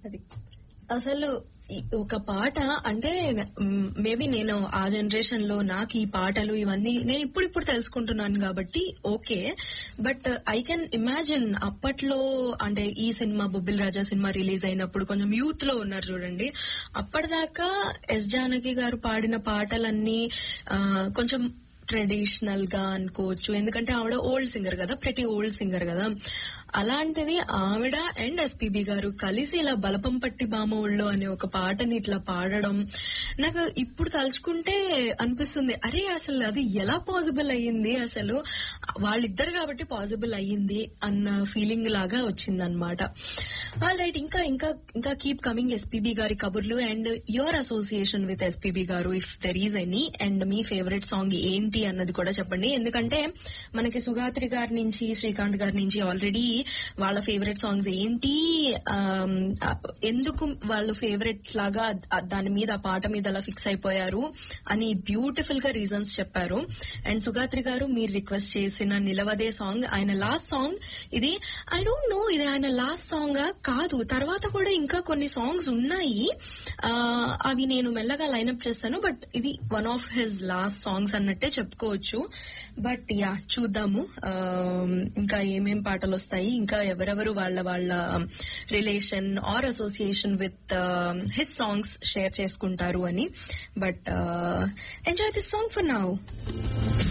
అది అసలు ఈ ఒక పాట అంటే మేబీ నేను ఆ జనరేషన్ లో నాకు ఈ పాటలు ఇవన్నీ నేను ఇప్పుడు ఇప్పుడు తెలుసుకుంటున్నాను కాబట్టి okay but I can imagine అప్పట్లో అంటే ఈ cinema Bobbili Raja cinema release అయినప్పుడు కొంచెం యూత్ లో ఉన్నారు చూడండి అప్పటిదాకా ఎస్ జానకి గారు పాడిన పాటలన్నీ ఆ, కొంచెం ట్రెడిషనల్ గా అనుకోవచ్చు ఎందుకంటే ఆవిడ ఓల్డ్ సింగర్ కదా ప్రతి ఓల్డ్ సింగర్ కదా అలాంటిది ఆవిడ అండ్ ఎస్పీబి గారు కలిసి ఇలా బలపం పట్టి బామవుళ్ళు అనే ఒక పాటని ఇట్లా పాడడం నాకు ఇప్పుడు తలుచుకుంటే అనిపిస్తుంది అరే అసలు అది ఎలా పాసిబుల్ అయ్యింది అసలు వాళ్ళిద్దరు కాబట్టి పాసిబుల్ అయ్యింది అన్న ఫీలింగ్ లాగా వచ్చిందనమాట ఆల్ రైట్ ఇంకా ఇంకా ఇంకా కీప్ కమింగ్ ఎస్పీబి గారి కబుర్లు and your association with SPB గారు if there is any and మీ ఫేవరెట్ సాంగ్ ఏంటి అన్నది కూడా చెప్పండి ఎందుకంటే మనకి సుగాత్రి గారి నుంచి శ్రీకాంత్ గారి నుంచి ఆల్రెడీ వాళ్ళ ఫేవరెట్ సాంగ్స్ ఏంటి ఆమ్, ఆ, ఎందుకు వాళ్ళు ఫేవరెట్ లాగా ఆ దాని మీద ఆ పాట మీద అలా ఫిక్స్ అయిపోయారు అని బ్యూటిఫుల్ గా రీజన్స్ చెప్పారు అండ్ సుగాత్రి గారు మీరు రిక్వెస్ట్ చేసిన నిలవదే సాంగ్ ఆయన లాస్ట్ సాంగ్ ఇది ఐ డోంట్ నో ఇది ఆయన లాస్ట్ సాంగ్ కాదు తర్వాత కూడా ఇంకా కొన్ని సాంగ్స్ ఉన్నాయి ఆ, అవి నేను మెల్లగా లైన్అప్ చేస్తాను బట్ ఇది one of his last songs అన్నట్టే చెప్పుకోవచ్చు బట్ యా చూద్దాము ఆ, ఇంకా ఏమేం పాటలు వస్తాయి ఇంకా ఎవరెవరు వాళ్ళ వాళ్ళ relation or association with his songs share చేసుకుంటారు అని but enjoy this song for now